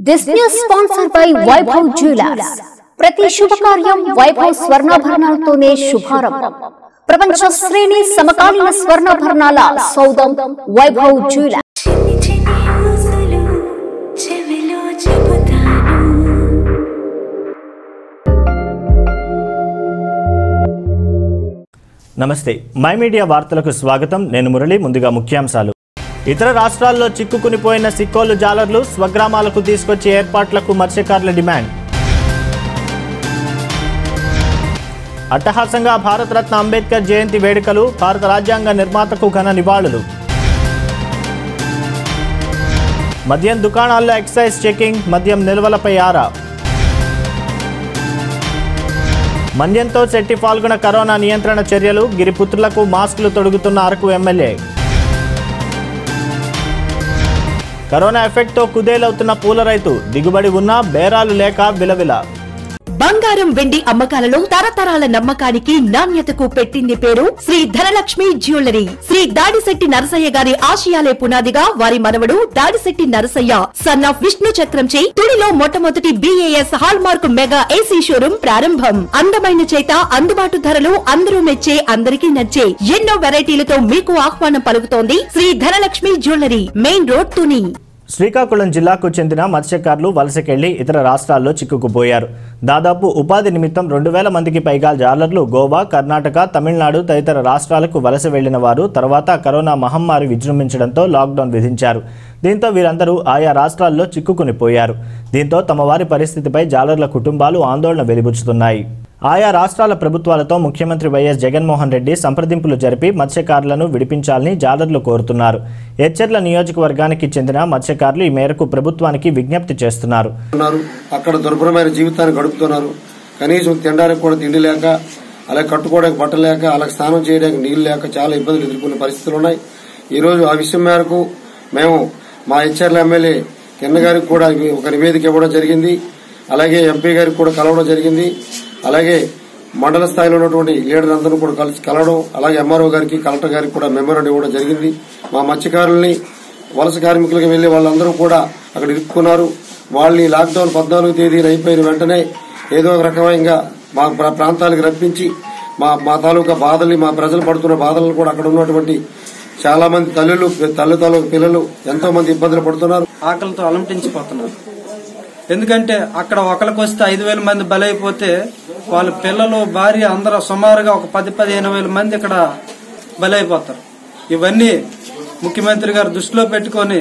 This news sponsor by Vaibhav jewellers ప్రతి శుభకార్యం వైభవ్ స్వర్ణాభరణాలతోనే శుభారంభం ప్రపంచ శ్రేణి సమకాలీన స్వర్ణాభరణాల సౌదం వైభవ్ జ్యువెలర్స్ చిన్ని చిన్ని ఊసులు చెవిలో చెబుతాను నమస్తే మై మీడియా వార్తలకు స్వాగతం నేను మురళి ముందుగా ముఖ్యాంశాలు ఇతర రాష్ట్రాల్లో చిక్కుకునిపోయిన సిక్కోలు జాలర్లు స్వగ్రామాలకు తీసుకొచ్చే ఏర్పాట్లకు మత్స్యకారుల డిమాండ్ అట్టహాసంగా భారతరత్న అంబేద్కర్ జయంతి వేడుకలు భారత రాజ్యాంగ నిర్మాతకు ఘన నివాళులు మద్యం దుకాణాల్లో ఎక్సైజ్ చెకింగ్ మద్యం నిల్వలపై ఆరా మన్యంతో శెట్టి పాల్గొన కరోనా నియంత్రణ చర్యలు గిరిపుత్రులకు మాస్కులు తొడుగుతున్న అరకు ఎమ్మెల్యే కరోనా ఎఫెక్ట్తో కుదేలవుతున్న పూల రైతు దిగుబడి ఉన్నా బేరాలు లేక విలవిల బంగారం వెండి అమ్మకాలలో తరతరాల నమ్మకానికి నాణ్యతకు పెట్టింది పేరు శ్రీ ధనలక్ష్మి జ్యువెలరీ శ్రీ దాడిశెట్టి నరసయ్య గారి ఆశయాలే పునాదిగా వారి మనవడు దాడిశెట్టి నరసయ్య సన్ ఆఫ్ విష్ణు చక్రంచే తుడిలో మొట్టమొదటి BIS hallmark mega AC showroom ప్రారంభం అందమైన చేత అందుబాటు ధరలు అందరూ మెచ్చే అందరికీ నచ్చే ఎన్నో వెరైటీలతో మీకు ఆహ్వానం పలుకుతోంది Sri Dhanalakshmi jewellery main road Tuni Srikakulam జిల్లాకు చెందిన మత్స్యకారులు వలసకెళ్లి ఇతర రాష్ట్రాల్లో చిక్కుకుపోయారు దాదాపు ఉపాధి నిమిత్తం రెండు వేల మందికి పైగా జాలర్లు గోవా కర్ణాటక తమిళనాడు తదితర రాష్ట్రాలకు వలస వెళ్లిన వారు తర్వాత కరోనా మహమ్మారి విజృంభించడంతో లాక్డౌన్ విధించారు దీంతో వీరందరూ ఆయా రాష్ట్రాల్లో చిక్కుకునిపోయారు దీంతో తమ వారి పరిస్థితిపై జాలర్ల కుటుంబాలు ఆందోళన వెలిబుచ్చుతున్నాయి ఆయా రాష్ట్రాల ప్రభుత్వాలతో ముఖ్యమంత్రి వైఎస్ జగన్మోహన్ రెడ్డి సంప్రదింపులు జరిపి మత్స్యకారులను విడిపించాలని జాలర్లు కోరుతున్నారు ఎచ్చెర్ల నియోజకవర్గానికి చెందిన మత్స్యకారులు ఈ మేరకు ప్రభుత్వానికి విజ్ఞప్తి చేస్తున్నారు ఉన్నారు అక్కడ దుర్భరమైన జీవితాన్ని గడుపుతున్నారు కనీసం తినడానికి కూడా తిండి లేక అలాగే కట్టుకోవడానికి బట్ట లేక అలాగే స్నానం చేయడానికి నీళ్లు లేక చాలా ఇబ్బందులు ఎదుర్కొనే పరిస్థితులు ఉన్నాయి ఈ రోజు ఆ విషయం మేరకు మేము మా హెచ్ఆర్ల ఎమ్మెల్యే కిన్న గారికి కూడా ఒక నివేదిక ఇవ్వడం జరిగింది అలాగే ఎంపీ గారికి కూడా కలవడం జరిగింది అలాగే మండల స్థాయిలో ఉన్నటువంటి లీడర్ అందరూ కూడా కలిసి కలవడం అలాగే ఎంఆర్ఓ గారికి కలెక్టర్ గారికి కూడా మెమోరాండం ఇవ్వడం జరిగింది మా మత్స్యకారుల్ని వలస కార్మికులకు వెళ్లి వాళ్ళందరూ కూడా అక్కడ ఇరుక్కున్నారు వాళ్ళని లాక్డౌన్ పద్నాలుగు తేదీన అయిపోయిన వెంటనే ఏదో ఒక రకమైన మా ప్ర- ప్రాంతాలకు రప్పించి మా మా తాలూకా బాధల్ని మా ప్రజలు పడుతున్న బాధలను కూడా అక్కడ ఉన్నటువంటి చాలా మంది తల్లులు తల్లి తాలూకు పిల్లలు ఎంతో మంది ఇబ్బందులు పడుతున్నారు ఆకలితో అలంటించిపోతున్నారు ఎందుకంటే అక్కడ ఒకరికి వస్తే ఐదు వేల మంది బలైపోతే వాళ్ళ పిల్లలు భార్య అందరూ సుమారుగా ఒక పది పదిహేను వేల మంది ఇక్కడ బలైపోతారు ఇవన్నీ ముఖ్యమంత్రి గారు దృష్టిలో పెట్టుకొని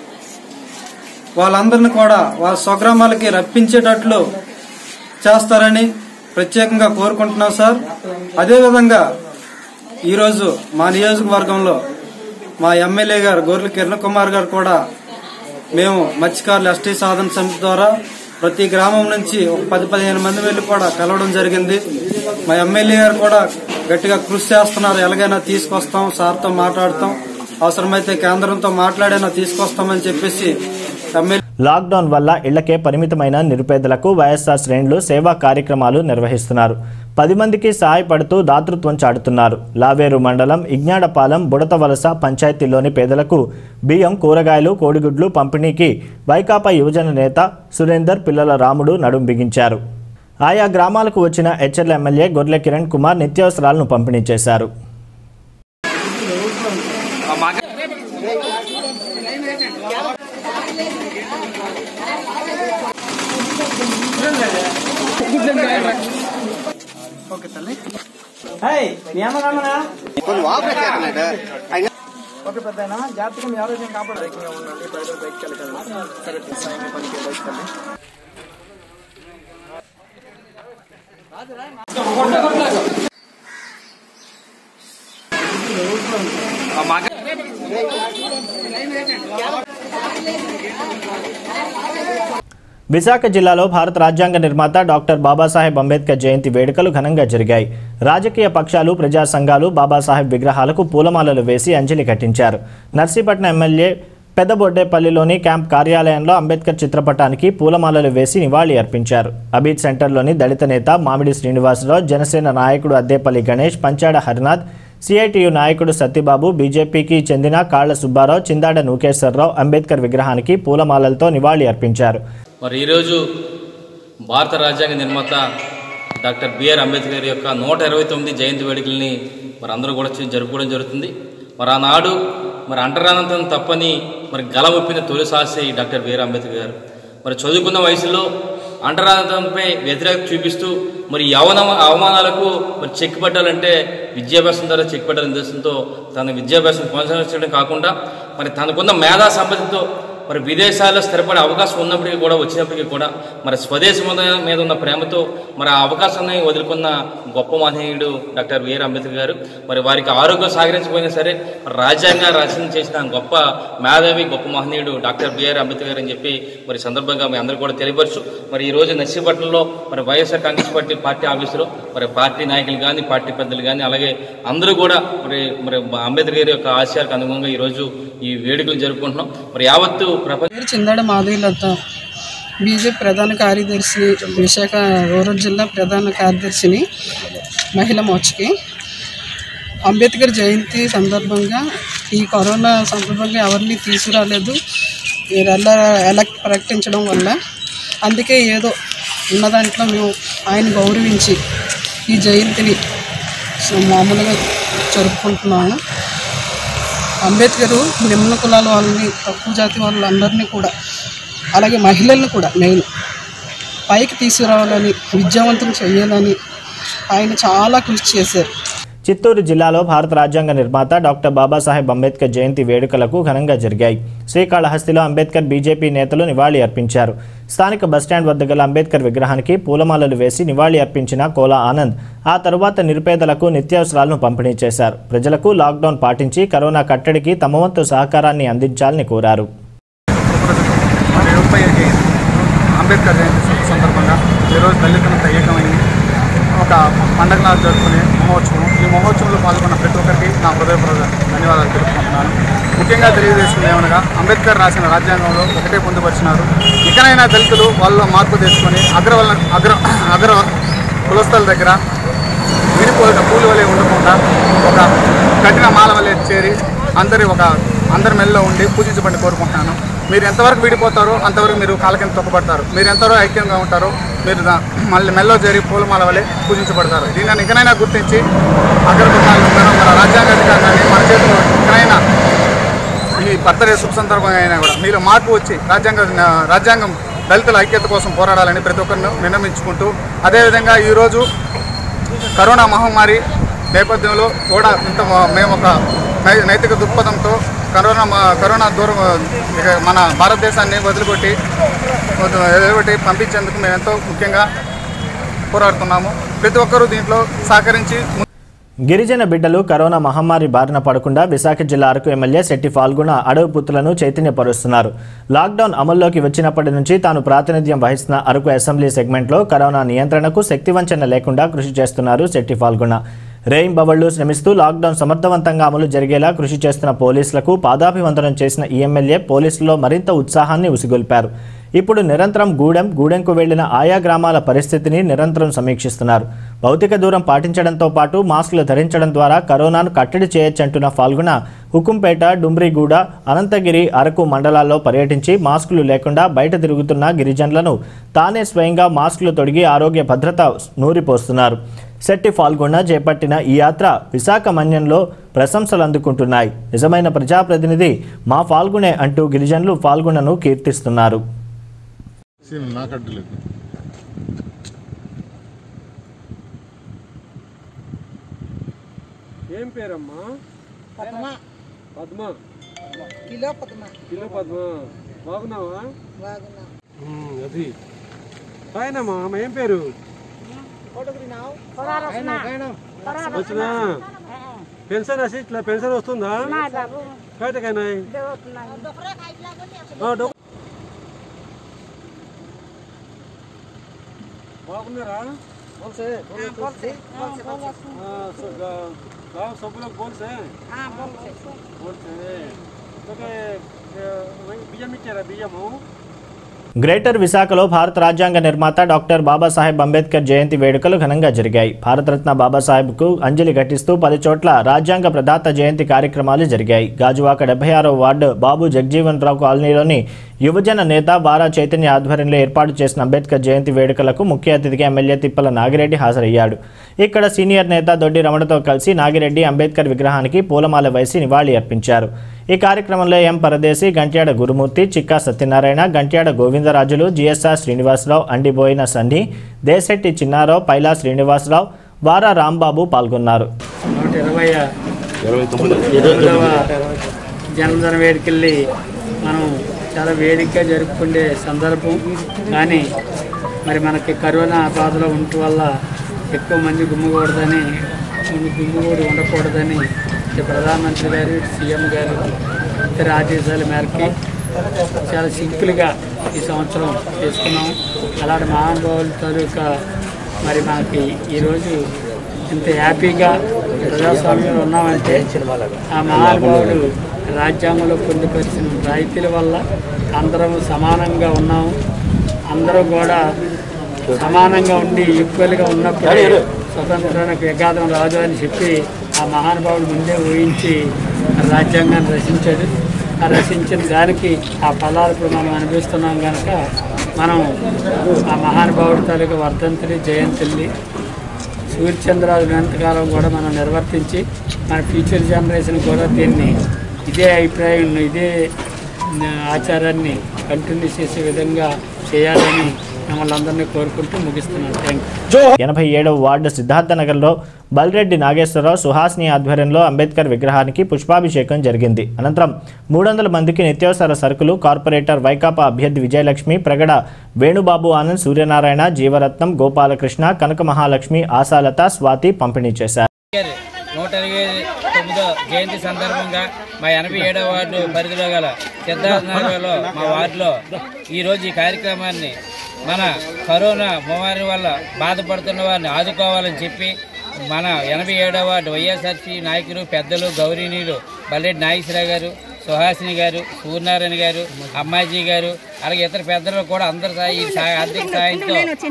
వాళ్ళందరిని కూడా వాళ్ళ స్వగ్రామాలకి రప్పించేటట్లు చేస్తారని ప్రత్యేకంగా కోరుకుంటున్నాం సార్ అదేవిధంగా ఈరోజు మా నియోజకవర్గంలో మా ఎమ్మెల్యే గారు గొర్రెల కిరణ్ కుమార్ గారు కూడా మేము మత్స్యకారుల ఎస్టీ సాధన సమితి ద్వారా ప్రతి గ్రామం నుంచి ఒక పది పదిహేను మంది వెళ్ళి కూడా కలవడం జరిగింది మా ఎమ్మెల్యే గారు కూడా గట్టిగా కృషి చేస్తున్నారు ఎలాగైనా తీసుకొస్తాం సార్తో మాట్లాడతాం అవసరమైతే కేంద్రంతో మాట్లాడైనా తీసుకొస్తామని చెప్పేసి ఎమ్మెల్యే లాక్డౌన్ వల్ల ఇళ్లకే పరిమితమైన నిరుపేదలకు వైఎస్ఆర్ శ్రేణులు సేవా కార్యక్రమాలు నిర్వహిస్తున్నారు పది మందికి సహాయపడుతూ దాతృత్వం చాటుతున్నారు లావేరు మండలం ఇగ్నాడపాలెం బుడతవలస పంచాయతీలోని పేదలకు బియ్యం కూరగాయలు కోడిగుడ్లు పంపిణీకి వైకాపా యువజన నేత సురేందర్ పిల్లల రాముడు నడుం బిగించారు ఆయా గ్రామాలకు వచ్చిన హెచ్ఎల్ ఎమ్మెల్యే గొర్లె కిరణ్ కుమార్ నిత్యావసరాలను పంపిణీ చేశారు విశాఖ జిల్లాలో భారత రాజ్యాంగ నిర్మాత డాక్టర్ బాబాసాహెబ్ అంబేద్కర్ జయంతి వేడుకలు ఘనంగా జరిగాయి రాజకీయ పక్షాలు ప్రజా సంఘాలు బాబాసాహెబ్ విగ్రహాలకు పూలమాలలు వేసి అంజలి ఘటించారు నర్సీపట్నం ఎమ్మెల్యే పెద్దబొడ్డేపల్లిలోని క్యాంప్ కార్యాలయంలో అంబేద్కర్ చిత్రపటానికి పూలమాలలు వేసి నివాళి అర్పించారు అబీద్ సెంటర్లోని దళిత నేత మామిడి శ్రీనివాసరావు జనసేన నాయకుడు అద్దేపల్లి గణేష్ పంచాడ హరినాథ్ సిఐటియు నాయకుడు సత్యబాబు బీజేపీకి చెందిన కాళ్ల సుబ్బారావు చిందాడ నూకేశ్వరరావు అంబేద్కర్ విగ్రహానికి పూలమాలలతో నివాళి అర్పించారు మరి ఈరోజు భారత రాజ్యాంగ నిర్మాత డాక్టర్ బిఆర్ అంబేద్కర్ యొక్క నూట ఇరవై తొమ్మిది జయంతి వేడుకల్ని మరి అందరూ కూడా చే- జరుపుకోవడం జరుగుతుంది మరి ఆనాడు మరి అంటరానంతం తప్పని మరి గల ఒప్పిన తొలి సాహసి డాక్టర్ బిఆర్ అంబేద్కర్ గారు మరి చదువుకున్న వయసులో అంటరానంతంపై వ్యతిరేకత చూపిస్తూ మరి యవన అవమానాలకు మరి చెక్ పెట్టాలంటే విద్యాభ్యాసం ద్వారా చెక్ పెట్టాలనే ఉద్దేశంతో తన విద్యాభ్యాసం కొనసాగించడం కాకుండా మరి తనకున్న మేధా సంపత్తితో మరి విదేశాల్లో స్థిరపడే అవకాశం ఉన్నప్పటికీ కూడా వచ్చినప్పటికీ కూడా మరి స్వదేశం మీద- మీద ఉన్న ప్రేమతో మరి ఆ అవకాశాన్ని వదులుకున్న గొప్ప మహనీయుడు డాక్టర్ బిఆర్ అంబేద్కర్ గారు మరి వారికి ఆరోగ్యం సహకరించకపోయినా సరే మరి రాజ్యాంగ రచన చేసిన గొప్ప మేధావి గొప్ప మహనీయుడు డాక్టర్ బిఆర్ అంబేద్కర్ గారు అని చెప్పి మరి సందర్భంగా మీ అందరూ కూడా తెలియపరచు మరి ఈ రోజు నర్సీపట్నంలో మరి వైఎస్ఆర్ కాంగ్రెస్ పార్టీ పార్టీ ఆఫీసులో మరి పార్టీ నాయకులు కానీ పార్టీ పెద్దలు కానీ అలాగే అందరూ కూడా మరి మరి అంబేద్కర్ గారి యొక్క ఆశయాలకు అనుగుణంగా ఈ రోజు ఈ వేడుకలు జరుపుకుంటున్నాం మరి యావత్తు ప్రపంచ పేరు చిందాడ మాధవీలత బీజేపీ ప్రధాన కార్యదర్శిని విశాఖ రూరల్ జిల్లా ప్రధాన కార్యదర్శిని మహిళా మోర్చకి అంబేద్కర్ జయంతి సందర్భంగా ఈ కరోనా సందర్భంగా ఎవరిని తీసుకురాలేదు వీరెల్లా ఎలా ప్రకటించడం వల్ల అందుకే ఏదో ఉన్న దాంట్లో మేము ఆయన గౌరవించి ఈ జయంతిని సో మామూలుగా జరుపుకుంటున్నాము అంబేద్కర్ నిమ్న కులాల వాళ్ళని తక్కువ జాతి వాళ్ళందరినీ కూడా అలాగే మహిళలను కూడా మెయిన్ పైకి తీసుకురావాలని విద్యావంతులు చేయాలని ఆయన చాలా కృషి చేశారు చిత్తూరు జిల్లాలో భారత రాజ్యాంగ నిర్మాత డాక్టర్ బాబాసాహెబ్ అంబేద్కర్ జయంతి వేడుకలకు ఘనంగా జరిగాయి శ్రీకాళహస్తిలో అంబేద్కర్ బీజేపీ నేతలు నివాళి అర్పించారు స్థానిక బస్టాండ్ వద్ద గల అంబేద్కర్ విగ్రహానికి పూలమాలలు వేసి నివాళి అర్పించిన కోలా ఆనంద్ ఆ తరువాత నిరుపేదలకు నిత్యావసరాలను పంపిణీ చేశారు ప్రజలకు లాక్డౌన్ పాటించి కరోనా కట్టడికి తమ వంతు సహకారాన్ని అందించాలని కోరారు మరి ముప్పై అంబేద్కర్ జయంతి సందర్భంగా ఈరోజు దళితులంతా ఏకమైంది ఒక పండగలా జరుపుకునే మహోత్సవం ఈ మహోత్సవంలో పాల్గొన్న ప్రతి ఒక్కరికి నా హృదయపూర్వక ధన్యవాదాలు తెలుపుకుంటున్నాను ముఖ్యంగా తెలియజేస్తుంది ఏమనగా అంబేద్కర్ రాసిన రాజ్యాంగంలో ఒకటే పొందుపరిచినారు ఇకనైనా దళితులు వాళ్ళలో మార్పు తెచ్చుకొని అగ్రవల్ల అగ్ర అగ్ర కులస్తుల దగ్గర విడిపోయిన పూలు వలె ఉండకుండా ఒక కఠిన మాల వలె చేరి అందరి ఒక అందరి మెల్లో ఉండి పూజించబడి కోరుకుంటున్నాను మీరు ఎంతవరకు విడిపోతారో అంతవరకు మీరు కాళ్ళ కింద తొక్కబడతారు మీరు ఎంతవరకు ఐక్యంగా ఉంటారో మీరు దా- మళ్ళీ మెల్లో చేరి పూలమాల వలె పూజించబడతారు దీనిని ఇకనైనా గుర్తించి అగ్రకులాలు మన రాజ్యాంగ అధికారాన్ని మన చేతిలో ఇకనైనా ఈ బర్త్డే శుభ సందర్భంగా అయినా కూడా మీరు మార్పు వచ్చి రాజ్యాంగ రాజ్యాంగం దళితుల ఐక్యత కోసం పోరాడాలని ప్రతి ఒక్కరిని విన్నమించుకుంటూ అదేవిధంగా ఈరోజు కరోనా మహమ్మారి నేపథ్యంలో కూడా ఇంత మేము ఒక నై- నైతిక దృక్పథంతో కరోనా మ- కరోనా దూరం ఇక మన భారతదేశాన్ని వదిలిపెట్టి వదిలిపెట్టి పంపించేందుకు మేము ఎంతో ముఖ్యంగా పోరాడుతున్నాము ప్రతి ఒక్కరూ దీంట్లో సహకరించి గిరిజన బిడ్డలు కరోనా మహమ్మారి బారిన పడకుండా విశాఖ జిల్లా అరకు ఎమ్మెల్యే శెట్టి ఫాల్గుణ అడవి పుత్రులను చైతన్యపరుస్తున్నారు లాక్డౌన్ అమల్లోకి వచ్చినప్పటి నుంచి తాను ప్రాతినిధ్యం వహిస్తున్న అరకు అసెంబ్లీ సెగ్మెంట్లో కరోనా నియంత్రణకు శక్తివంచన లేకుండా కృషి చేస్తున్నారు శెట్టి ఫాల్గుణ రేయింబవళ్లు శ్రమిస్తూ లాక్డౌన్ సమర్థవంతంగా అమలు జరిగేలా కృషి చేస్తున్న పోలీసులకు పాదాభివందనం చేసిన ఈ ఎమ్మెల్యే పోలీసుల్లో మరింత ఉత్సాహాన్ని ఉసిగొల్పారు ఇప్పుడు నిరంతరం గూడెం గూడెంకు వెళ్లిన ఆయా గ్రామాల పరిస్థితిని నిరంతరం సమీక్షిస్తున్నారు భౌతిక దూరం పాటించడంతో పాటు మాస్కులు ధరించడం ద్వారా కరోనాను కట్టడి చేయొచ్చంటున్న ఫాల్గుణ హుకుంపేట డుమ్రిగూడ అనంతగిరి అరకు మండలాల్లో పర్యటించి మాస్కులు లేకుండా బయట తిరుగుతున్న గిరిజనులను తానే స్వయంగా మాస్కులు తొడిగి ఆరోగ్య భద్రత నూరిపోస్తున్నారు శెట్టి ఫాల్గొండ చేపట్టిన ఈ యాత్ర విశాఖ మన్యంలో ప్రశంసలు అందుకుంటున్నాయి నిజమైన ప్రజాప్రతినిధి మా ఫాల్గునే అంటూ గిరిజనులు ఫాల్గుణను కీర్తిస్తున్నారు సీన్ నాకు అడ్డులేదు ఏం పేరమ్మా పద్మ పద్మ కిలో పద్మ కిలో పద్మ బాగున్నావా బాగున్నా ఉమ్, అది పైనమ్మా అమ్మ ఏం పేరు వచ్చినా పెన్షన్ వచ్చి ఇట్లా పెన్షన్ వస్తుందా బయటకైనా బాగున్నారా बोलसे बोलसे हाँ सब गाँव सब लोग बोलसे बोलसे तो के वही బియ్యం ఇచ్చారా బియ్యము గ్రేటర్ విశాఖలో భారత రాజ్యాంగ నిర్మాత డాక్టర్ బాబాసాహెబ్ అంబేద్కర్ జయంతి వేడుకలు ఘనంగా జరిగాయి భారతరత్న బాబాసాహెబ్కు అంజలి ఘటిస్తూ పది చోట్ల రాజ్యాంగ ప్రదాత జయంతి కార్యక్రమాలు జరిగాయి గాజువాక డెబ్బై ఆరో వార్డు బాబు జగజీవన్ రావు కాలనీలోని యువజన నేత బారా చైతన్య ఆధ్వర్యంలో ఏర్పాటు చేసిన అంబేద్కర్ జయంతి వేడుకలకు ముఖ్య అతిథిగా ఎమ్మెల్యే తిప్పల నాగిరెడ్డి హాజరయ్యాడు ఇక్కడ సీనియర్ నేత దొడ్డి రమణతో కలిసి నాగిరెడ్డి అంబేద్కర్ విగ్రహానికి పూలమాల వేసి నివాళి అర్పించారు ఈ కార్యక్రమంలో ఎం పరదేశి గంట్యాడ గురుమూర్తి చిక్కా సత్యనారాయణ గంట్యాడ గోవిందరాజులు జిఎస్ఆర్ శ్రీనివాసరావు అండిబోయిన సన్ని దేశెట్టి చిన్నారావు పైలా శ్రీనివాసరావు వారా రాంబాబు పాల్గొన్నారు నూట ఇరవై ఎనిమిదవ జన్మదిన వేడుకెళ్ళి మనం చాలా వేడికగా జరుపుకునే సందర్భం కానీ మరి మనకి కరోనా బాధలో ఉండటం వల్ల ఎక్కువ మంది గుమ్మకూడదని గుమ్మగూడి ఉండకూడదని ఇటు ప్రధానమంత్రి గారు ఇటు సీఎం గారు ఇతర ఆదేశాల మేరకి చాలా సింపుల్గా ఈ సంవత్సరం చేసుకున్నాం అలాంటి మహానుభావుల తాలూకా మరి మనకి ఈరోజు ఇంత హ్యాపీగా ప్రజాస్వామ్యంలో ఉన్నామంటే ఆ మహానుభావుడు రాజ్యాంగంలో పొందుపరిచిన రాయితీల వల్ల అందరం సమానంగా ఉన్నాము అందరూ కూడా సమానంగా ఉండి ఈక్వల్గా ఉన్నప్పుడే స్వతంత్రానికి విఘాతం రాదు అని చెప్పి ఆ మహానుభావుడు ముందే ఊహించి రాజ్యాంగాన్ని రచించాడు ఆ రచించిన దానికి ఆ ఫలాలు ఇప్పుడు మనం అనిపిస్తున్నాం కనుక మనం ఆ మహానుభావుడి తాలూకా వర్ధంతులు జయంతుల్ని సూర్యచంద్రాలు కాలం కూడా మనం నిర్వర్తించి మన ఫ్యూచర్ జనరేషన్ కూడా దీన్ని ఇదే అభిప్రాయం ఇదే ఆచారాన్ని కంటిన్యూ చేసే విధంగా చేయాలని మిమ్మల్ని అందరినీ కోరుకుంటూ ముగిస్తున్నాను థ్యాంక్ యూ ఎనభై ఏడవ వార్డు సిద్ధార్థ నగర్లో బల్రెడ్డి నాగేశ్వరరావు సుహాస్ని ఆధ్వర్యంలో అంబేద్కర్ విగ్రహానికి పుష్పాభిషేకం జరిగింది అనంతరం మూడు వందల మందికి నిత్యావసర సరుకులు కార్పొరేటర్ వైకాపా అభ్యర్థి విజయలక్ష్మి ప్రగడ వేణుబాబు ఆనంద్ సూర్యనారాయణ జీవరత్నం గోపాలకృష్ణ కనక మహాలక్ష్మి ఆశాలత స్వాతి పంపిణీ చేశారు నూట ఇరవై తొమ్మిదో జయంతి సందర్భంగా మా ఎనభై ఏడవ వార్డు పరిధిలో గల సిద్ధార్థ నగర్లో మా వార్డులో ఈరోజు ఈ కార్యక్రమాన్ని మన కరోనా మహమ్మారి వల్ల బాధపడుతున్న వారిని ఆదుకోవాలని చెప్పి మన ఎనభై ఏడవ వార్డు వైఎస్ఆర్సీ నాయకులు పెద్దలు గౌరీనీయులు బల్లెడ్డి నాగేశ్వరరావు గారు సుహాసిని గారు సూర్యనారాయణ గారు అమ్మాజీ గారు అలాగే ఇతర పెద్దలు కూడా అందరి సాయి ఈ సహాయ- ఆర్థిక సాయంతో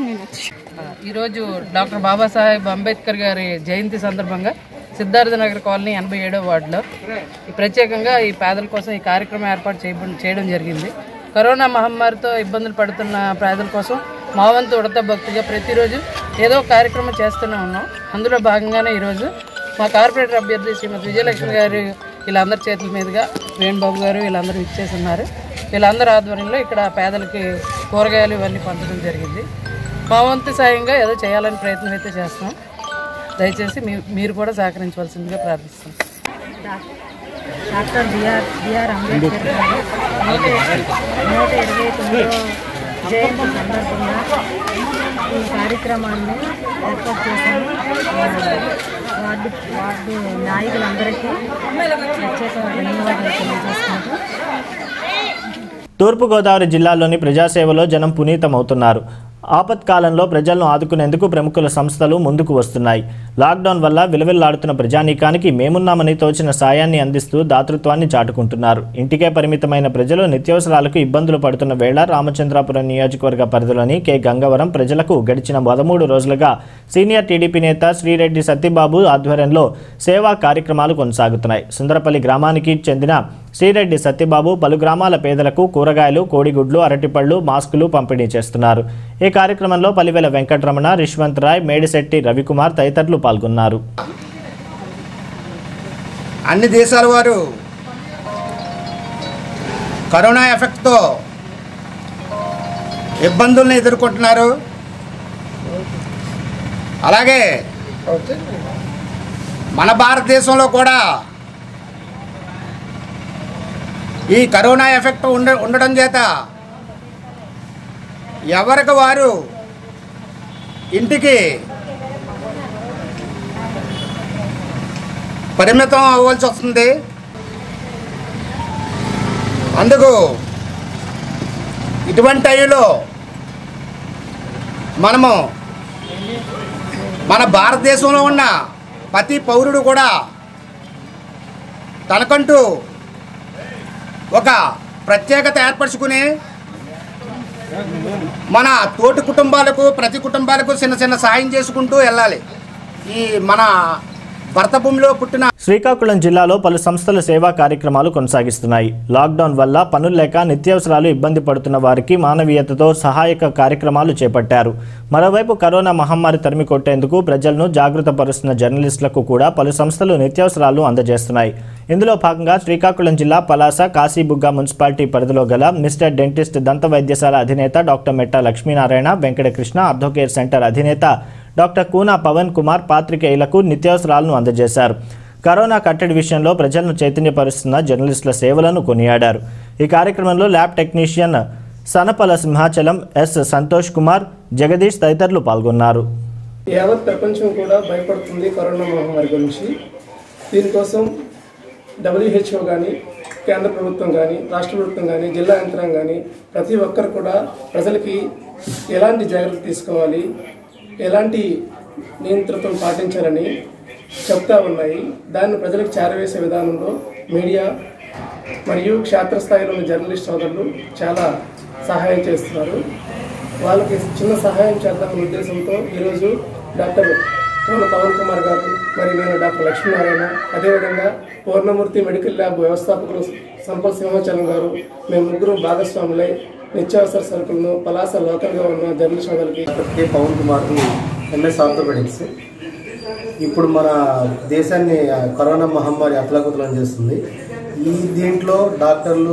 ఈరోజు డాక్టర్ బాబాసాహెబ్ అంబేద్కర్ గారి జయంతి సందర్భంగా సిద్ధార్థ నగర్ కాలనీ ఎనభై ఏడవ వార్డులో ఈ ప్రత్యేకంగా ఈ పేదల కోసం ఈ కార్యక్రమం ఏర్పాటు చేయబ చేయడం జరిగింది కరోనా మహమ్మారితో ఇబ్బందులు పడుతున్న పేదల కోసం మా వంతు ఉడత భక్తిగా ప్రతిరోజు ఏదో ఒక కార్యక్రమం చేస్తూనే ఉన్నాం అందులో భాగంగానే ఈరోజు మా కార్పొరేటర్ అభ్యర్థి శ్రీమతి విజయలక్ష్మి గారు వీళ్ళందరి చేతుల మీదుగా వేణుబాబు గారు వీళ్ళందరూ ఇచ్చేస్తున్నారు వీళ్ళందరి ఆధ్వర్యంలో ఇక్కడ పేదలకి కూరగాయలు ఇవన్నీ పంచడం జరిగింది మా వంతు సాయంగా ఏదో చేయాలని ప్రయత్నం అయితే చేస్తాం దయచేసి మీ మీరు కూడా సహకరించవలసిందిగా ప్రార్థిస్తున్నాం డాక్టర్ బిఆర్ బిఆర్ అంబేద్కర్ గారు నూట నూట ఇరవై తొమ్మిదో జయంతి సందర్భంగా ఈ కార్యక్రమాన్ని ఏర్పాటు చేశాము ఆ, వార్డు వార్డు నాయకులందరికీ ప్రత్యేక ధన్యవాదాలు తెలియజేసుకుంటూ తూర్పుగోదావరి జిల్లాలోని ప్రజాసేవలో జనం పునీతమవుతున్నారు ఆపత్కాలంలో ప్రజలను ఆదుకునేందుకు ప్రముఖుల సంస్థలు ముందుకు వస్తున్నాయి లాక్డౌన్ వల్ల విలువెల్లాడుతున్న ప్రజానీకానికి మేమున్నామని తోచిన సాయాన్ని అందిస్తూ దాతృత్వాన్ని చాటుకుంటున్నారు ఇంటికే పరిమితమైన ప్రజలు నిత్యావసరాలకు ఇబ్బందులు పడుతున్న వేళ రామచంద్రాపురం నియోజకవర్గ పరిధిలోని కె గంగవరం ప్రజలకు గడిచిన పదమూడు రోజులుగా సీనియర్ టీడీపీ నేత శ్రీరెడ్డి సత్యబాబు ఆధ్వర్యంలో సేవా కార్యక్రమాలు కొనసాగుతున్నాయి సుందరపల్లి గ్రామానికి చెందిన శ్రీరెడ్డి సత్యబాబు పలు గ్రామాల పేదలకు కూరగాయలు కోడిగుడ్లు అరటిపళ్ళు మాస్కులు పంపిణీ చేస్తున్నారు ఈ కార్యక్రమంలో పలివెల వెంకటరమణ రిష్వంత్ రాయ్ మేడిశెట్టి రవికుమార్ తదితరులు పాల్గొన్నారు అన్ని దేశాల వారు కరోనా ఎఫెక్ట్తో ఇబ్బందులను ఎదుర్కొంటున్నారు అలాగే మన భారతదేశంలో కూడా ఈ కరోనా ఎఫెక్ట్ ఉండ ఉండడం చేత ఎవరికి వారు ఇంటికి పరిమితం అవ్వాల్సి వస్తుంది అందుకు ఇటువంటి టైంలో మనము మన భారతదేశంలో ఉన్న ప్రతి పౌరుడు కూడా తనకంటూ ఒక ప్రత్యేకత ఏర్పరచుకుని మన తోటి కుటుంబాలకు ప్రతి కుటుంబాలకు చిన్న చిన్న సాయం చేసుకుంటూ వెళ్ళాలి ఈ మన భర్త భూమిలో పుట్టిన శ్రీకాకుళం జిల్లాలో పలు సంస్థలు సేవా కార్యక్రమాలు కొనసాగిస్తున్నాయి లాక్డౌన్ వల్ల పనులు లేక నిత్యావసరాలు ఇబ్బంది పడుతున్న వారికి మానవీయతతో సహాయక కార్యక్రమాలు చేపట్టారు మరోవైపు కరోనా మహమ్మారి తరిమి కొట్టేందుకు ప్రజలను జాగృత పరుస్తున్న జర్నలిస్టులకు కూడా పలు సంస్థలు నిత్యావసరాలు అందజేస్తున్నాయి ఇందులో భాగంగా శ్రీకాకుళం జిల్లా పలాస కాశీబుగ్గ మున్సిపాలిటీ పరిధిలో గల మిస్టర్ డెంటిస్ట్ దంత వైద్యశాల అధినేత doctor Metta Lakshminarayana Venkatakrishna ortho care centre అధినేత డాక్టర్ కూనా పవన్ కుమార్ పాత్రికేయులకు నిత్యావసరాలను అందజేశారు కరోనా కట్టడి విషయంలో ప్రజలను చైతన్యపరుస్తున్న జర్నలిస్టుల సేవలను కొనియాడారు ఈ కార్యక్రమంలో lab technician Sanapala Simhachalam S Santosh Kumar Jagadish తదితరులు పాల్గొన్నారు యావత్ ప్రపంచం కూడా భయపడుతుంది కరోనా మహమ్మారి గురించి దీనికోసం డబ్ల్యూహెచ్ఓ కానీ కేంద్ర ప్రభుత్వం కానీ రాష్ట్ర ప్రభుత్వం కానీ జిల్లా యంత్రాంగం కానీ ప్రతి ఒక్కరు కూడా ప్రజలకి ఎలాంటి జాగ్రత్త తీసుకోవాలి ఎలాంటి నియంత్రణలు పాటించాలని చెప్తా ఉన్నాయి దాన్ని ప్రజలకు చేరవేసే విధానంలో మీడియా మరియు క్షేత్రస్థాయిలో ఉన్న జర్నలిస్ట్ సోదరులు చాలా సహాయం చేస్తున్నారు వాళ్ళకి చిన్న సహాయం చేద్దామనే ఉద్దేశంతో ఈరోజు డాక్టర్ పూర్ణ పవన్ కుమార్ గారు మరి నేను డాక్టర్ లక్ష్మీనారాయణ అదేవిధంగా పూర్ణమూర్తి మెడికల్ ల్యాబ్ వ్యవస్థాపకులు సంపల్ సింహాచలం గారు మేము ముగ్గురు భాగస్వాములై నిత్యావసర సరుకులను పలాస లోకల్గా ఉన్న జర్నలిస్ట్ సోదరులకి K Pavan Kumar MS orthopaedics ఇప్పుడు మన దేశాన్ని ఆ, కరోనా మహమ్మారి అతలాకుతలం చేస్తుంది ఈ దీంట్లో డాక్టర్లు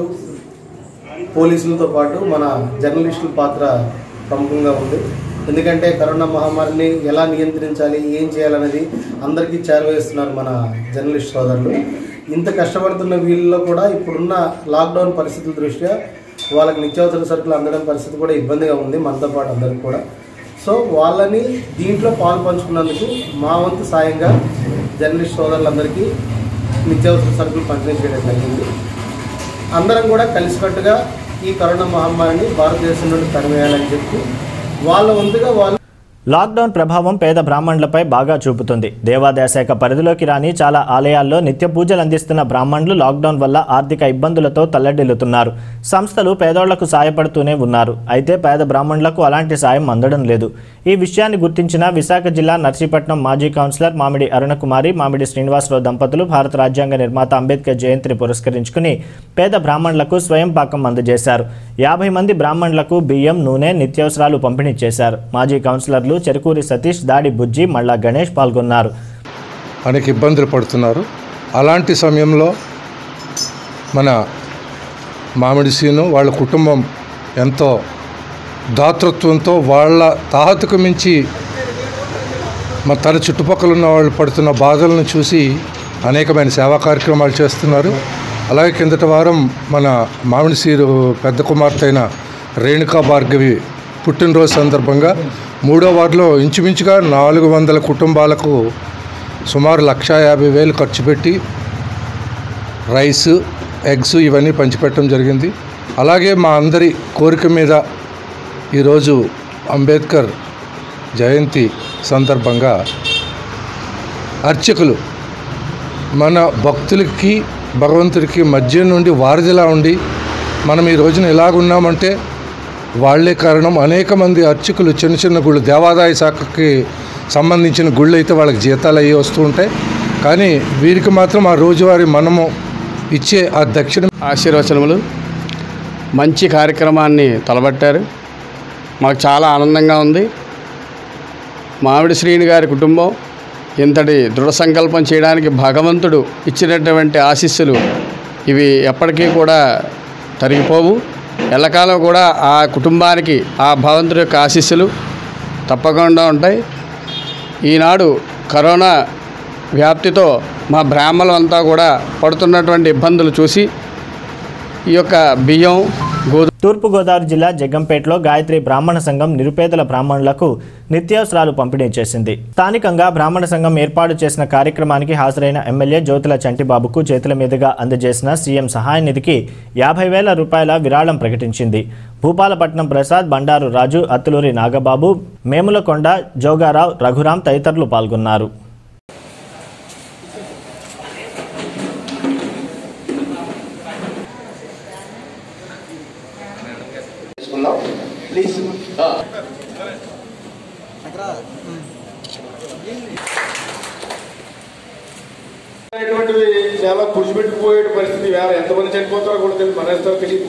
పోలీసులతో పాటు మన జర్నలిస్టుల పాత్ర ప్రముఖంగా ఉంది ఎందుకంటే కరోనా మహమ్మారిని ఎలా నియంత్రించాలి ఏం చేయాలనేది అందరికీ చేరవేస్తున్నారు మన జర్నలిస్ట్ సోదరులు ఇంత కష్టపడుతున్న వీళ్ళలో కూడా ఇప్పుడున్న లాక్డౌన్ పరిస్థితుల దృష్ట్యా వాళ్ళకి నిత్యావసర సరుకులు అందడం పరిస్థితి కూడా ఇబ్బందిగా ఉంది మనతో పాటు అందరికి కూడా సో వాళ్ళని దీంట్లో పాలు పంచుకున్నందుకు మా వంతు సాయంగా జర్నలిస్ట్ సోదరులందరికీ నిత్యావసర సరుకులు పంపిణీ చేయడం జరిగింది అందరం కూడా కలిసికట్టుగా ఈ కరోనా మహమ్మారిని భారతదేశం నుండి తరిమేయాలని చెప్పి వాళ్ళ వంతుగా వాళ్ళు లాక్డౌన్ ప్రభావం పేద బ్రాహ్మణులపై బాగా చూపుతుంది దేవాదాయ శాఖ పరిధిలోకి రాని చాలా ఆలయాల్లో నిత్య పూజలు అందిస్తున్న బ్రాహ్మణులు లాక్డౌన్ వల్ల ఆర్థిక ఇబ్బందులతో తల్లడిల్లుతున్నారు సంస్థలు పేదోళ్లకు సాయపడుతూనే ఉన్నారు అయితే పేద బ్రాహ్మణులకు అలాంటి సాయం అందడం లేదు ఈ విషయాన్ని గుర్తించిన విశాఖ జిల్లా నర్సీపట్నం మాజీ కౌన్సిలర్ మామిడి అరుణకుమారి మామిడి శ్రీనివాసరావు దంపతులు భారత రాజ్యాంగ నిర్మాత అంబేద్కర్ జయంతిని పురస్కరించుకుని పేద బ్రాహ్మణులకు స్వయం పాకం అందజేశారు యాభై మంది బ్రాహ్మణులకు బియ్యం నూనె నిత్యావసరాలు పంపిణీ చేశారు మాజీ కౌన్సిలర్లు చెరుకూరి సతీష్ దాడి బుజ్జి మల్లా గణేష్ పాల్గొన్నారు అనేక ఇబ్బందులు పడుతున్నారు అలాంటి సమయంలో మన మామిడి సీను వాళ్ళ కుటుంబం ఎంతో దాతృత్వంతో వాళ్ళ తాహతకు మించి మన తన చుట్టుపక్కల ఉన్న వాళ్ళు పడుతున్న బాధలను చూసి అనేకమైన సేవా కార్యక్రమాలు చేస్తున్నారు అలాగే కిందటి వారం మన మామిడి సీరు పెద్ద కుమార్తె అయిన రేణుకా భార్గవి పుట్టినరోజు సందర్భంగా మూడో వార్డులో ఇంచుమించుగా నాలుగు వందల కుటుంబాలకు సుమారు లక్ష యాభై వేలు ఖర్చు పెట్టి రైస్ ఎగ్స్ ఇవన్నీ పంచిపెట్టడం జరిగింది అలాగే మా అందరి కోరిక మీద ఈరోజు అంబేద్కర్ జయంతి సందర్భంగా అర్చకులు మన భక్తులకి భగవంతుడికి మధ్య నుండి వారధిలా ఉండి మనం ఈ రోజున ఎలాగున్నామంటే వాళ్ళే కారణం అనేక మంది అర్చకులు చిన్న చిన్న గుళ్ళు దేవాదాయ శాఖకి సంబంధించిన గుళ్ళు అయితే వాళ్ళకి జీతాలు అయ్యి వస్తూ ఉంటాయి కానీ వీరికి మాత్రం ఆ రోజువారీ మనము ఇచ్చే ఆ దక్షిణ ఆశీర్వచనములు మంచి కార్యక్రమాన్ని తలబట్టారు మాకు చాలా ఆనందంగా ఉంది మామిడి శ్రీని గారి కుటుంబం ఇంతటి దృఢ సంకల్పం చేయడానికి భగవంతుడు ఇచ్చినటువంటి ఆశీస్సులు ఇవి ఎప్పటికీ కూడా తరిగిపోవు ఎల్లకాలం కూడా ఆ కుటుంబానికి ఆ భగవంతుడి యొక్క ఆశీస్సులు తప్పకుండా ఉంటాయి ఈనాడు కరోనా వ్యాప్తితో మా బ్రాహ్మణులు అంతా కూడా పడుతున్నటువంటి ఇబ్బందులు చూసి ఈ యొక్క బియ్యం గోధుమ తూర్పుగోదావరి జిల్లా జగ్గంపేటలో గాయత్రి బ్రాహ్మణ సంఘం నిరుపేదల బ్రాహ్మణులకు నిత్యావసరాలు పంపిణీ చేసింది స్థానికంగా బ్రాహ్మణ సంఘం ఏర్పాటు చేసిన కార్యక్రమానికి హాజరైన ఎమ్మెల్యే జ్యోతుల చంటిబాబుకు చేతుల మీదుగా అందజేసిన సీఎం సహాయ నిధికి యాభై వేల రూపాయల విరాళం ప్రకటించింది భూపాలపట్నం ప్రసాద్ బండారు రాజు అత్తులూరి నాగబాబు మేములకొండ జోగారావు రఘురాం తదితరులు పాల్గొన్నారు చేసుకుందాం ప్లీజ్ అనేటువంటివి చాలా పుడిచిపెట్టిపోయే పరిస్థితి వేళ ఎంతమంది చనిపోతారో కూడా తెలియదు మన ఎంతో తెలియదు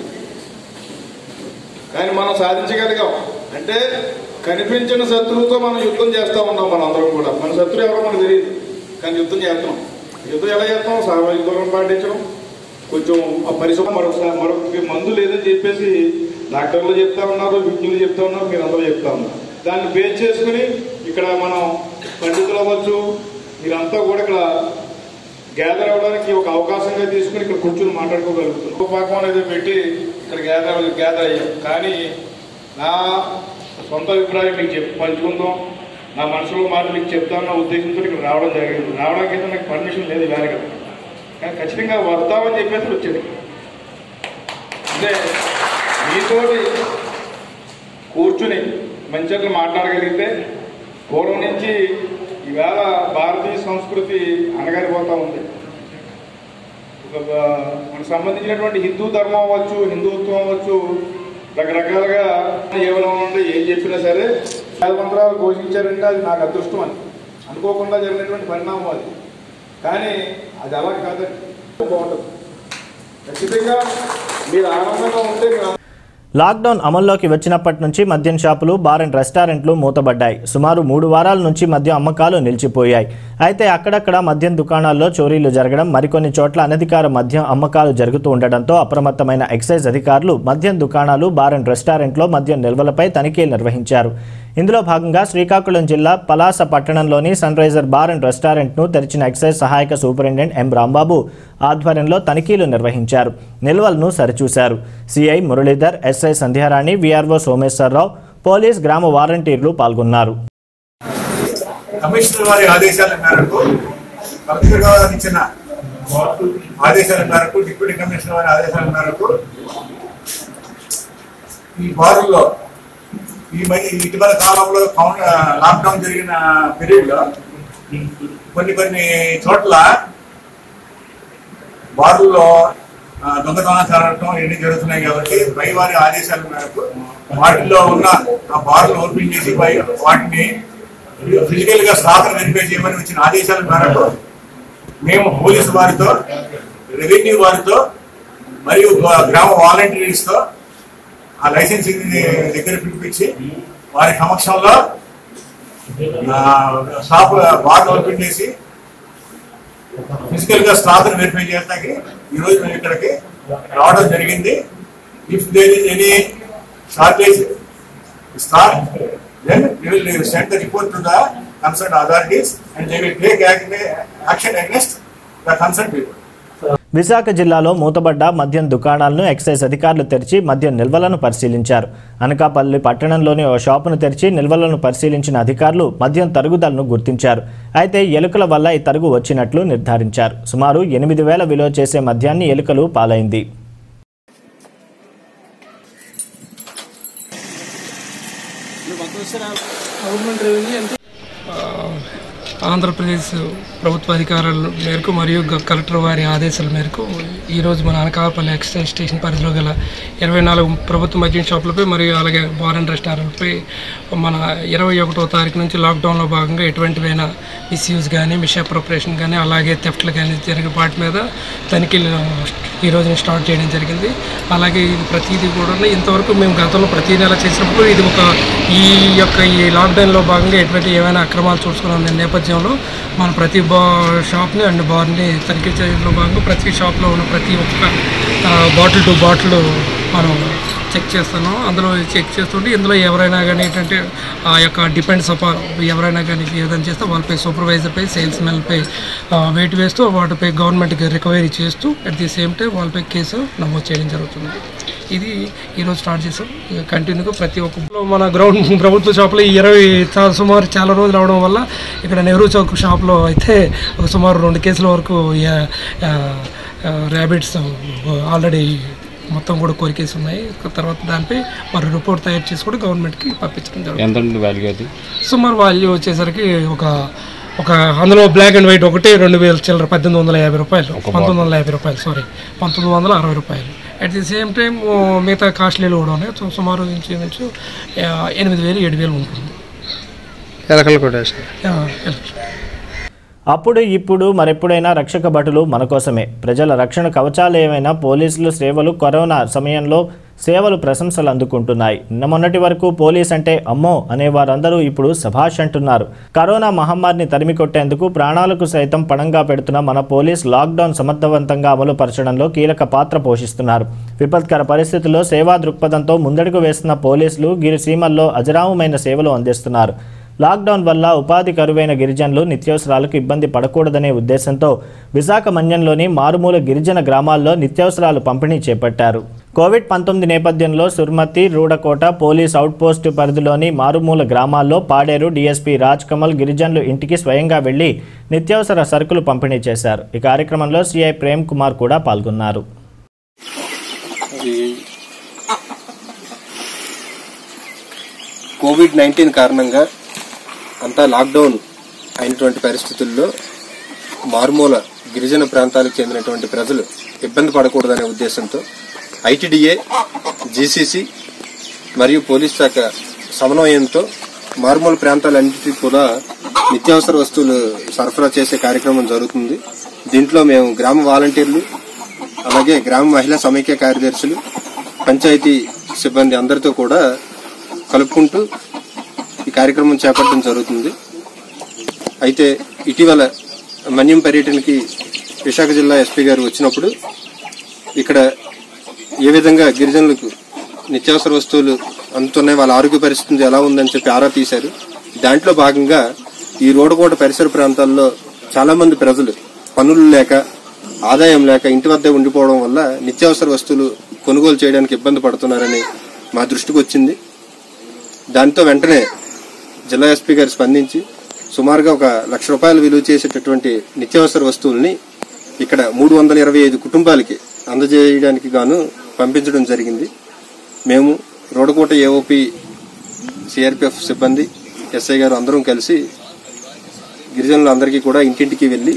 కానీ మనం సాధించగలిగాం అంటే కనిపించిన శత్రువుతో మనం యుద్ధం చేస్తా ఉన్నాం మనం అందరం కూడా మన శత్రువు ఎవరో మనకు తెలియదు కానీ యుద్ధం చేస్తున్నాం యుద్ధం ఎలా చేస్తాం సామాజిక దూరం పాటించడం కొంచెం ఆ పరిశ్రమ మరొక మరొక మందు లేదని చెప్పేసి డాక్టర్లు చెప్తా ఉన్నారు విజ్ఞులు చెప్తా ఉన్నారు మీరు అందరూ చెప్తా ఉన్నారు దాన్ని బేస్ చేసుకుని ఇక్కడ మనం పండితులు అవ్వచ్చు మీరంతా కూడా ఇక్కడ గ్యాదర్ అవ్వడానికి ఒక అవకాశంగా తీసుకుని ఇక్కడ కూర్చుని మాట్లాడుకోగలుగుతున్నాం ఉపపాకం అనేది పెట్టి ఇక్కడ గ్యాదర్ గ్యాదర్ అయ్యాం కానీ నా సొంత అభిప్రాయం మీకు చెప్పి పంచుకుందాం నా మనసులో మాట మీకు చెప్తామన్న ఉద్దేశంతో ఇక్కడ రావడం జరిగింది రావడానికి అయితే నాకు పర్మిషన్ లేదు వేరే కదా కానీ ఖచ్చితంగా వస్తామని చెప్పేసి వచ్చింది అంటే మీతోటి కూర్చుని మంచిగా మాట్లాడగలిగితే పూర్వం నుంచి ఈవేళ భారతీయ సంస్కృతి అనగారిపోతా ఉంది ఒక మనకు సంబంధించినటువంటి హిందూ ధర్మం అవ్వచ్చు హిందుత్వం అవ్వచ్చు రకరకాలుగా కేవలం ఉండి ఏం చెప్పినా సరే వేద మంత్రాలు ఘోషించారంటే అది నాకు అదృష్టం అని అనుకోకుండా జరిగినటువంటి పరిణామం అది కానీ అది అలా కాదండి బాగుంటుంది ఖచ్చితంగా మీరు ఆనందంగా ఉంటే మీరు లాక్డౌన్ అమల్లోకి వచ్చినప్పటి నుంచి మద్యం షాపులు బార్ అండ్ రెస్టారెంట్లు మూతబడ్డాయి సుమారు మూడు వారాల నుంచి మద్యం అమ్మకాలు నిలిచిపోయాయి అయితే అక్కడక్కడ మద్యం దుకాణాల్లో చోరీలు జరగడం మరికొన్ని చోట్ల అనధికార మద్యం అమ్మకాలు జరుగుతూ ఉండడంతో అప్రమత్తమైన ఎక్సైజ్ అధికారులు మద్యం దుకాణాలు బార్ అండ్ రెస్టారెంట్లో మద్యం నిల్వలపై తనిఖీలు నిర్వహించారు ఇందులో భాగంగా శ్రీకాకుళం జిల్లా పలాస పట్టణంలోని సన్ రైజర్ బార్ అండ్ రెస్టారెంట్ను తెరిచిన ఎక్సైజ్ సహాయక సూపరింటెండెంట్ ఎం రాంబాబు ఆధ్వర్యంలో తనిఖీలు నిర్వహించారు నిల్వలను సరిచూశారు CI Muralidhar SI Sandhya Rani VRO Someswara Rao police గ్రామ వాలంటీర్లు పాల్గొన్నారు కమిషనర్ వారి ఆదేశాల మేరకు కలెక్టర్ గారు ఇచ్చిన ఆదేశాల మేరకు డిప్యూటీ కమిషనర్ వారి ఆదేశాల మేరకు ఈ బారుల్లో ఈ మధ్య ఇటీవల కాలంలో కౌన్ లాక్డౌన్ జరిగిన పీరియడ్ లో కొన్ని కొన్ని చోట్ల బారుల్లో ఆ, దొంగతనం జరగటం ఇవన్నీ జరుగుతున్నాయి కాబట్టి పై వారి ఆదేశాల మేరకు వాటిలో ఉన్న ఆ బార్లు ఓపెన్ చేసి పై వాటిని ఫిజికల్ గా స్టాక్ వెరిఫై చేయమని వచ్చిన ఆదేశాల మేరకు మేము పోలీసు వారితో రెవెన్యూ వారితో మరియు గ్రామ వాలంటీర్స్ తో ఆ లైసెన్సింగ్ దగ్గర పిలిపించి వారి సమక్షంలో ఆ, షాప్ బార్ ఓపెన్ చేసి ఫిజికల్ గా స్టాక్ వెరిఫై చేయడానికి ఈ రోజు మేము ఇక్కడికి రావడం జరిగింది if there is any shortage stock then we will send the report to the concerned authorities and they will take act- action against the concerned people. Visakha జిల్లాలో మూతబడ్డ మద్యం దుకాణాలను ఎక్సైజ్ అధికారులు తెరిచి మద్యం నిల్వలను పరిశీలించారు అనకాపల్లి పట్టణంలోని ఓ షాపును తెరిచి నిల్వలను పరిశీలించిన అధికారులు మద్యం తరుగుదలను గుర్తించారు అయితే ఎలుకల వల్ల ఈ తరుగు వచ్చినట్లు నిర్ధారించారు సుమారు ఎనిమిది వేల విలువ చేసే మద్యాన్ని ఎలుకలు పాలైంది ఆంధ్రప్రదేశ్ ప్రభుత్వ అధికారుల మేరకు మరియు గ- కలెక్టర్ వారి ఆదేశాల మేరకు ఈరోజు మన అనకాపల్లి ఎక్సైజ్ స్టేషన్ పరిధిలో గల ఇరవై నాలుగు ప్రభుత్వ మద్యం షాపులపై మరియు అలాగే బార్ అండ్ రెస్టారెంట్పై మన ఇరవై ఒకటో తారీఖు నుంచి లాక్డౌన్లో భాగంగా ఎటువంటివైనా మిస్యూజ్ కానీ మిస్అప్రోప్రియేషన్ కానీ అలాగే థెఫ్ట్లు కానీ జరిగిన వాటి మీద తనిఖీలు ఈ రోజున స్టార్ట్ చేయడం జరిగింది అలాగే ఇది ప్రతిదీ కూడా ఇంతవరకు మేము గతంలో ప్రతి నెల చేసినప్పుడు ఇది ఒక ఈ యొక్క ఈ లాక్డౌన్లో భాగంగా ఎటువంటి ఏమైనా అక్రమాలు చూసుకున్న నేపథ్యంలో మన ప్రతి బా షాప్ని అండ్ బార్ని తనిఖీ చేయడంలో భాగంగా ప్రతి షాప్లో ఉన్న ప్రతి ఒక్క బాటిల్ టు బాటిల్ మనం చెక్ చేస్తున్నాం అందులో చెక్ చేస్తుంటే ఇందులో ఎవరైనా కానీ ఏంటంటే ఆ యొక్క డిపెండ్స్ అపాన్ ఎవరైనా కానీ ఏదైనా చేస్తే వాళ్ళపై సూపర్వైజర్పై సేల్స్ మెన్పై వెయిట్ వేస్తూ వాటిపై గవర్నమెంట్కి రికవరీ చేస్తూ అట్ ది సేమ్ టైం వాళ్ళపై కేసు నమోదు చేయడం జరుగుతుంది ఇది ఈరోజు స్టార్ట్ చేసాం ఇక కంటిన్యూగా ప్రతి ఒక్క మన గ్రౌండ్ ప్రభుత్వ షాప్లో ఈ ఇరవై చా- సుమారు చాలా రోజులు అవడం వల్ల ఇక్కడ నెహ్రూ చౌక్ షాప్లో అయితే ఒక సుమారు రెండు కేసుల వరకు ర్యాబిట్స్ ఆల్రెడీ మొత్తం కూడా కోరికేసి ఉన్నాయి తర్వాత దానిపై మరి రిపోర్ట్ తయారు చేసి కూడా గవర్నమెంట్కి పంపించడం జరుగుతుంది ఎంత వాల్యూ అది సుమారు వాల్యూ వచ్చేసరికి ఒక ఒక అందులో బ్లాక్ అండ్ వైట్ ఒకటి రెండు వేల చిల్లర పద్దెనిమిది వందల యాభై రూపాయలు పంతొమ్మిది వందల యాభై రూపాయలు సారీ పంతొమ్మిది వందల అరవై రూపాయలు అట్ ది సేమ్ టైం మిగతా కాస్ట్లీలు కూడా ఉన్నాయి సో సుమారు ఇంచుమించు ఆ, ఎనిమిది వేలు ఏడు వేలు ఉంటుంది ఎలకలు కూడా ఆ, ఎలక్ట్రిక్. అప్పుడు ఇప్పుడు మరెప్పుడైనా రక్షక భటులు మన కోసమే ప్రజల రక్షణ కవచాలు ఏమైనా పోలీసులు సేవలు కరోనా సమయంలో సేవలు ప్రశంసలు అందుకుంటున్నాయి నిన్న మొన్నటి వరకు పోలీస్ అంటే అమ్మో అనేవారందరూ ఇప్పుడు సభాష్ అంటున్నారు కరోనా మహమ్మారిని తరిమి కొట్టేందుకు ప్రాణాలకు సైతం పణంగా పెడుతున్న మన పోలీస్ లాక్డౌన్ సమర్థవంతంగా అమలు పరచడంలో కీలక పాత్ర పోషిస్తున్నారు విపత్కర పరిస్థితుల్లో సేవా దృక్పథంతో ముందడుగు వేస్తున్న పోలీసులు గిరిసీమల్లో అజరామమైన సేవలు అందిస్తున్నారు లాక్డౌన్ వల్ల ఉపాధి కరువైన గిరిజనులు నిత్యావసరాలకు ఇబ్బంది పడకూడదనే ఉద్దేశంతో విశాఖ మన్యంలోని మారుమూల గిరిజన గ్రామాల్లో నిత్యావసరాలు పంపిణీ చేపట్టారు కోవిడ్ పంతొమ్మిది నేపథ్యంలో సుర్మతి రూడకోట పోలీస్ అవుట్పోస్టు పరిధిలోని మారుమూల గ్రామాల్లో పాడేరు డీఎస్పీ రాజ్ కమల్ గిరిజనులు ఇంటికి స్వయంగా వెళ్లి నిత్యావసర సరుకులు పంపిణీ చేశారు ఈ కార్యక్రమంలో సిఐ ప్రేమ్ కుమార్ కూడా పాల్గొన్నారు కోవిడ్ నైన్టీన్ కారణంగా అంతా లాక్డౌన్ అయినటువంటి పరిస్థితుల్లో మారుమూల గిరిజన ప్రాంతాలకు చెందినటువంటి ప్రజలు ఇబ్బంది పడకూడదనే ఉద్దేశంతో ఐటీడీఏ జీసీసీ మరియు పోలీస్ శాఖ సమన్వయంతో మారుమూల ప్రాంతాలన్నిటికీ కూడా నిత్యావసర వస్తువులు సరఫరా చేసే కార్యక్రమం జరుగుతుంది దీంట్లో మేము గ్రామ వాలంటీర్లు అలాగే గ్రామ మహిళా సమైక్య కార్యదర్శులు పంచాయతీ సిబ్బంది అందరితో కూడా కలుపుకుంటూ ఈ కార్యక్రమం చేపట్టడం జరుగుతుంది అయితే ఇటీవల మన్యం పర్యటనకి విశాఖ జిల్లా ఎస్పీ గారు వచ్చినప్పుడు ఇక్కడ ఏ విధంగా గిరిజనులకు నిత్యావసర వస్తువులు అందుతున్నాయి వాళ్ళ ఆరోగ్య పరిస్థితి ఎలా ఉందని చెప్పి ఆరా తీశారు దాంట్లో భాగంగా ఈ రోడ్డుకోట పరిసర ప్రాంతాల్లో చాలా మంది ప్రజలు పనులు లేక ఆదాయం లేక ఇంటి వద్దే ఉండిపోవడం వల్ల నిత్యావసర వస్తువులు కొనుగోలు చేయడానికి ఇబ్బంది పడుతున్నారని మా దృష్టికి వచ్చింది దాంతో వెంటనే జిల్లా ఎస్పీ గారు స్పందించి సుమారుగా ఒక లక్ష రూపాయలు విలువ చేసేటటువంటి నిత్యావసర వస్తువుల్ని ఇక్కడ మూడు వందల ఇరవై ఐదు కుటుంబాలకి అందజేయడానికి గాను పంపించడం జరిగింది మేము రోడకోట ఏఓపి సిఆర్పిఎఫ్ సిబ్బంది ఎస్ఐ గారు అందరం కలిసి గిరిజనులందరికీ కూడా ఇంటింటికి వెళ్లి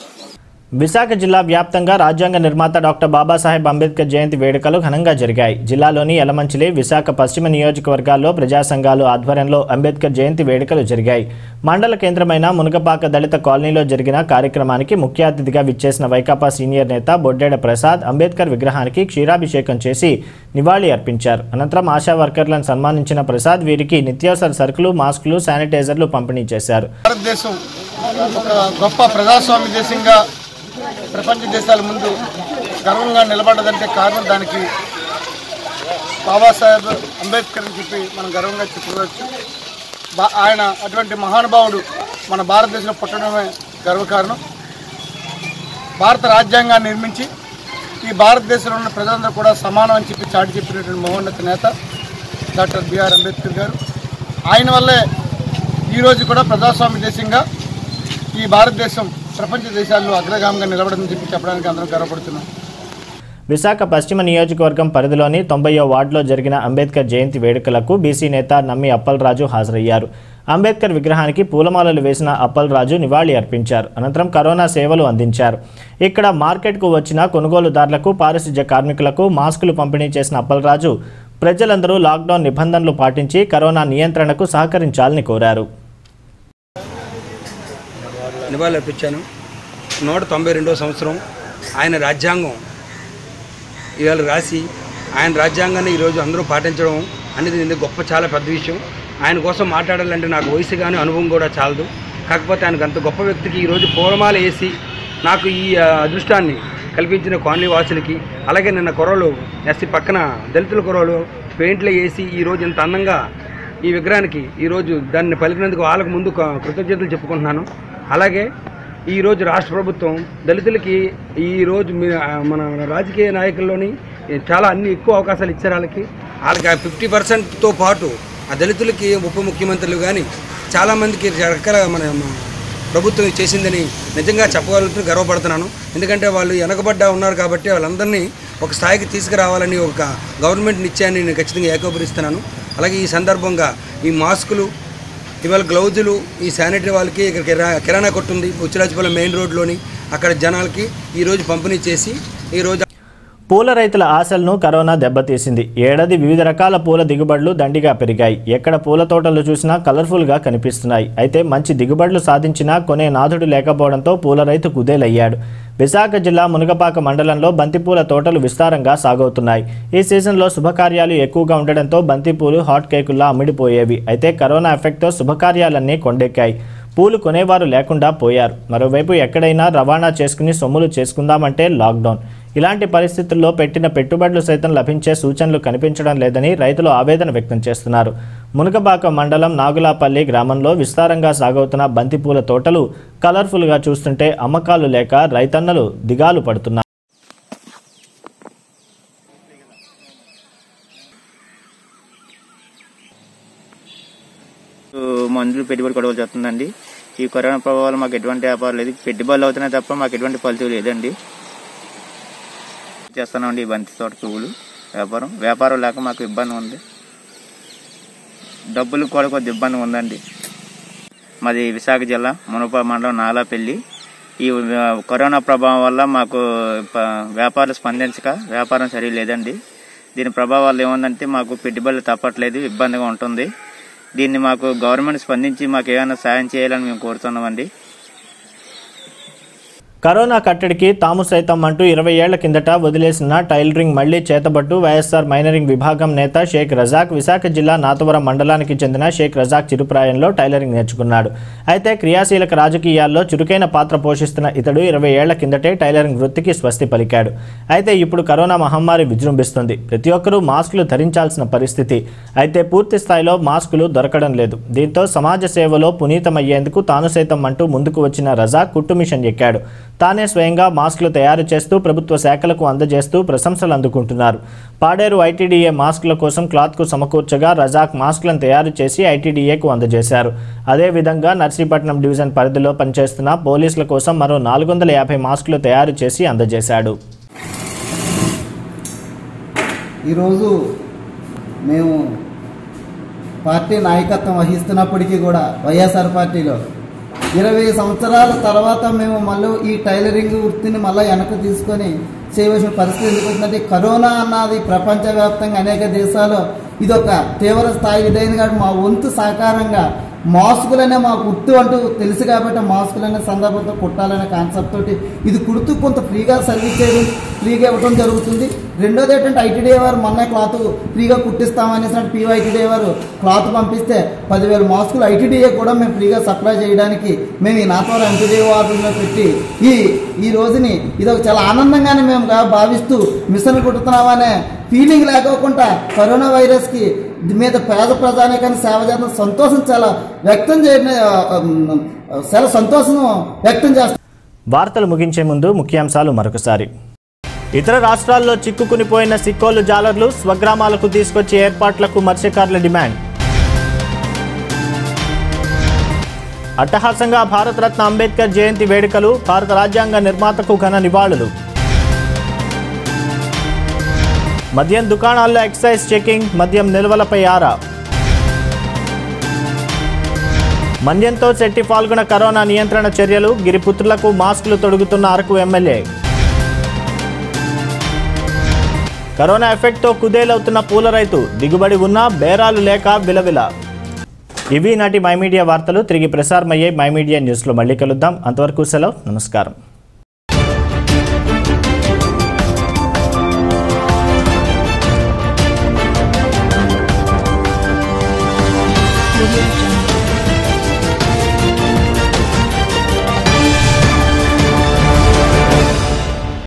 విశాఖ జిల్లా వ్యాప్తంగా రాజ్యాంగ నిర్మాత డాక్టర్ బాబాసాహెబ్ అంబేద్కర్ జయంతి వేడుకలు ఘనంగా జరిగాయి జిల్లాలోని యలమంచిలి విశాఖ పశ్చిమ నియోజకవర్గాల్లో ప్రజా సంఘాలు ఆధ్వర్యంలో అంబేద్కర్ జయంతి వేడుకలు జరిగాయి మండల కేంద్రమైన మునగపాక దళిత కాలనీలో జరిగిన కార్యక్రమానికి ముఖ్య అతిథిగా విచ్చేసిన వైకాపా సీనియర్ నేత బొడ్డేడ ప్రసాద్ అంబేద్కర్ విగ్రహానికి క్షీరాభిషేకం చేసి నివాళి అర్పించారు అనంతరం ఆశా వర్కర్లను సన్మానించిన ప్రసాద్ వీరికి నిత్యావసర సరుకులు మాస్కులు శానిటైజర్లు పంపిణీ చేశారు భారతదేశం ఒక గొప్ప ప్రజాస్వామ్య దేశంగా ప్రపంచ దేశాల ముందు గర్వంగా నిలబడ్డదంటే కారణం దానికి బాబాసాహెబ్ అంబేద్కర్ అని చెప్పి మనం గర్వంగా చెప్పుకోవచ్చు బా- ఆయన అటువంటి మహానుభావుడు మన భారతదేశంలో పుట్టడమే గర్వకారణం భారత రాజ్యాంగాన్ని నిర్మించి ఈ భారతదేశంలో ఉన్న ప్రజలందరూ కూడా సమానం అని చెప్పి చాటి చెప్పినటువంటి మహోన్నత నేత డాక్టర్ బిఆర్ అంబేద్కర్ గారు ఆయన వల్లే ఈరోజు కూడా ప్రజాస్వామ్య దేశంగా ఈ భారతదేశం ప్రపంచ దేశాల్లో అగ్రగామిగా నిలబడదని చెప్పి చెప్పడానికి అందరం గర్వపడుతున్నాం విశాఖ పశ్చిమ నియోజకవర్గం పరిధిలోని తొంభయో వార్డులో జరిగిన అంబేద్కర్ జయంతి వేడుకలకు బీసీ నేత నమ్మి అప్పలరాజు హాజరయ్యారు అంబేద్కర్ విగ్రహానికి పూలమాలలు వేసిన అప్పలరాజు నివాళి అర్పించారు అనంతరం కరోనా సేవలు అందించారు ఇక్కడ మార్కెట్కు వచ్చిన కొనుగోలుదారులకు పారిశుధ్య కార్మికులకు మాస్కులు పంపిణీ చేసిన అప్పలరాజు ప్రజలందరూ లాక్డౌన్ నిబంధనలు పాటించి కరోనా నియంత్రణకు సహకరించాలని కోరారు నివాళులు అర్పించాను నూట తొంభై రెండవ సంవత్సరం ఆయన రాజ్యాంగం ఇవాళ రాసి ఆయన రాజ్యాంగాన్ని ఈరోజు అందరూ పాటించడం అనేది ఇది గొప్ప చాలా పెద్ద విషయం ఆయన కోసం మాట్లాడాలంటే నాకు వయసు కానీ అనుభవం కూడా చాలదు కాకపోతే ఆయనకు అంత గొప్ప వ్యక్తికి ఈరోజు పూలమాల వేసి నాకు ఈ ఆ, అదృష్టాన్ని కల్పించిన కాలనీ వాసులకి అలాగే నిన్న కొరలు ఎస్సీ పక్కన దళితుల కొరలు పెయింట్లు వేసి ఈరోజు ఇంత అందంగా ఈ విగ్రహానికి ఈరోజు దాన్ని పలికినందుకు వాళ్ళకు ముందు క- కృతజ్ఞతలు చెప్పుకుంటున్నాను అలాగే ఈరోజు రాష్ట్ర ప్రభుత్వం దళితులకి ఈరోజు మీ ఆ, మన రాజకీయ నాయకుల్లోని చాలా అన్ని ఎక్కువ అవకాశాలు ఇచ్చారు వాళ్ళకి వాళ్ళకి ఆ ఫిఫ్టీ పర్సెంట్తో పాటు ఆ దళితులకి ఉప ముఖ్యమంత్రులు కానీ చాలామందికి రకరకాల మన మన ప్రభుత్వం చేసిందని నిజంగా చెప్పగలుగుతూ గర్వపడుతున్నాను ఎందుకంటే వాళ్ళు వెనకబడ్డా ఉన్నారు కాబట్టి వాళ్ళందరినీ ఒక స్థాయికి తీసుకురావాలని ఒక గవర్నమెంట్ నిత్యాన్ని నేను ఖచ్చితంగా ఏకోపరిస్తున్నాను అలాగే ఈ సందర్భంగా ఈ మాస్కులు ఇవాళ గ్లౌజులు ఈ శానిటరీ వాళ్ళకి ఇక్కడ కిరా కిరాణా కొట్టు ఉంది ఉచ్చిరాజపాలెం మెయిన్ రోడ్లోని అక్కడ జనాలకి ఈరోజు పంపిణీ చేసి ఈరోజు పూల రైతుల ఆశలను కరోనా దెబ్బతీసింది ఏడాది వివిధ రకాల పూల దిగుబడులు దండిగా పెరిగాయి ఎక్కడ పూల తోటలు చూసినా కలర్ఫుల్గా కనిపిస్తున్నాయి అయితే మంచి దిగుబడులు సాధించినా కొనే నాథుడు లేకపోవడంతో పూల రైతు కుదేలయ్యాడు విశాఖ జిల్లా మునగపాక మండలంలో బంతిపూల తోటలు విస్తారంగా సాగవుతున్నాయి ఈ సీజన్లో శుభకార్యాలు ఎక్కువగా ఉండడంతో బంతిపూలు హాట్ కేకుల్లా అమ్మిడిపోయేవి అయితే కరోనా ఎఫెక్ట్తో శుభకార్యాలన్నీ కొండెక్కాయి పూలు కొనేవారు లేకుండా పోయారు మరోవైపు ఎక్కడైనా రవాణా చేసుకుని సొమ్ములు చేసుకుందామంటే లాక్డౌన్ ఇలాంటి పరిస్థితుల్లో పెట్టిన పెట్టుబడులు సైతం లభించే సూచనలు కనిపించడం లేదని రైతులు ఆవేదన వ్యక్తం చేస్తున్నారు మునగబాక మండలం నాగులాపల్లి గ్రామంలో విస్తారంగా సాగవుతున్న బంతిపూల తోటలు కలర్ఫుల్గా చూస్తుంటే అమ్మకాలు లేక రైతన్నలు దిగాలు పడుతున్నారు మందులు పెట్టుబడి కొడవలసి వస్తుందండి ఈ కరోనా ప్రభావాలు మాకు ఎటువంటి వ్యాపారం లేదు పెట్టుబడులు అవుతున్నాయి తప్ప మాకు ఎటువంటి ఫలితం లేదండి చేస్తున్నామండి ఈ బంతి తోట పువ్వులు వ్యాపారం వ్యాపారం లేక మాకు ఇబ్బంది ఉంది డబ్బులు కూడా కొద్ది ఇబ్బంది ఉందండి మాది విశాఖ జిల్లా మునప మండలం నాలాపల్లి ఈ కరోనా ప్రభావం వల్ల మాకు ప- వ్యాపారం స్పందించక వ్యాపారం సరిగా లేదండి దీని ప్రభావం వల్ల ఏముందంటే మాకు పెట్టుబడులు తప్పట్లేదు ఇబ్బందిగా ఉంటుంది దీన్ని మాకు గవర్నమెంట్ స్పందించి మాకు ఏమైనా సాయం చేయాలని మేము కోరుతున్నామండి కరోనా కట్టడికి తాము సైతం అంటూ ఇరవై ఏళ్ల కిందట వదిలేసిన టైలరింగ్ మళ్లీ చేతబట్టు వైఎస్ఆర్ మైనరింగ్ విభాగం నేత షేక్ రజాక్ విశాఖ జిల్లా నాతవరం మండలానికి చెందిన షేక్ రజాక్ చిరుప్రాయంలో టైలరింగ్ నేర్చుకున్నాడు అయితే క్రియాశీలక రాజకీయాల్లో చురుకైన పాత్ర పోషిస్తున్న ఇతడు ఇరవై ఏళ్ల కిందటే టైలరింగ్ వృత్తికి స్వస్తి పలికాడు అయితే ఇప్పుడు కరోనా మహమ్మారి విజృంభిస్తుంది ప్రతి ఒక్కరూ మాస్కులు ధరించాల్సిన పరిస్థితి అయితే పూర్తి స్థాయిలో మాస్కులు దొరకడం లేదు దీంతో సమాజ సేవలో పునీతమయ్యేందుకు తాను సైతం అంటూ ముందుకు వచ్చిన రజాక్ కుట్టు మిషన్ ఎక్కాడు తానే స్వయంగా మాస్కులు తయారు చేస్తూ ప్రభుత్వ శాఖలకు అందజేస్తూ ప్రశంసలు అందుకుంటున్నారు పాడేరు ఐటీడీఏ మాస్కుల కోసం క్లాత్కు సమకూర్చగా రజాక్ మాస్కులను తయారు చేసి ఐటీడీఏకు అందజేశారు అదేవిధంగా నర్సీపట్నం డివిజన్ పరిధిలో పనిచేస్తున్న పోలీసుల కోసం మరో నాలుగు వందల యాభై మాస్కులు తయారు చేసి అందజేశాడు ఈరోజు మేము పార్టీ నాయకత్వం వహిస్తున్నప్పటికీ కూడా వైఎస్ఆర్ పార్టీలో ఇరవై సంవత్సరాల తర్వాత మేము మళ్ళీ ఈ టైలరింగ్ వృత్తిని మళ్ళీ వెనక్కి తీసుకొని చేయవలసిన పరిస్థితి ఎందుకు వచ్చిందంటే కరోనా అన్నది ప్రపంచవ్యాప్తంగా అనేక దేశాలు ఇది ఒక తీవ్ర స్థాయి ఇదైంది కాబట్టి మా వంతు సహకారంగా మాస్కులనే మా కుర్తు అంటూ తెలుసు కాబట్టి మాస్కులనే సందర్భంతో కుట్టాలనే కాన్సెప్ట్ తోటి ఇది కుర్తు కొంత ఫ్రీగా సర్వీస్ చేయడం ఫ్రీగా ఇవ్వడం జరుగుతుంది రెండోది ఏంటంటే ఐటీడీ వారు మొన్న క్లాత్ ఫ్రీగా కుట్టిస్తామనేసి పీవైటీడీ వారు క్లాత్ పంపిస్తే పదివేల మాస్కులు ఐటీడీఏ కూడా మేము ఫ్రీగా సప్లై చేయడానికి మేము ఈ నాతోర ఎంపీడీ వార్డులో పెట్టి ఈ ఈ రోజుని ఇది ఒక చాలా ఆనందంగానే మేము గా- భావిస్తూ మిషన్ కుట్టుతున్నామనే ఫీలింగ్ లేకోకుండా కరోనా వైరస్కి మీద పేద ప్రజానికాన్ని సేవ చేస్తున్న సంతోషం చాలా వ్యక్తం చేయడం ఆ, ఆ, చాలా సంతోషం వ్యక్తం చేస్తాం వార్తలు ముగించే ముందు ముఖ్యాంశాలు మరొకసారి ఇతర రాష్ట్రాల్లో చిక్కుకునిపోయిన సిక్కోలు జాలర్లు స్వగ్రామాలకు తీసుకొచ్చే ఏర్పాట్లకు మత్స్యకారుల డిమాండ్ అట్టహాసంగా భారతరత్న అంబేద్కర్ జయంతి వేడుకలు భారత రాజ్యాంగ నిర్మాతకు ఘన నివాళులు మద్యం దుకాణాల్లో ఎక్సైజ్ చెకింగ్ మద్యం నిల్వలపై ఆరా మద్యంతో శెట్టి పాల్గొన్న కరోనా నియంత్రణ చర్యలు గిరిపుత్రులకు మాస్కులు తొడుగుతున్న అరకు ఎమ్మెల్యే కరోనా ఎఫెక్ట్తో కుదేలవుతున్న పూల రైతు దిగుబడి ఉన్నా బేరాలు లేక విలవిల ఇవి నాటి మై మీడియా వార్తలు తిరిగి ప్రసారమయ్యే మై మీడియా న్యూస్లో మళ్ళీ కలుద్దాం అంతవరకు సెలవు నమస్కారం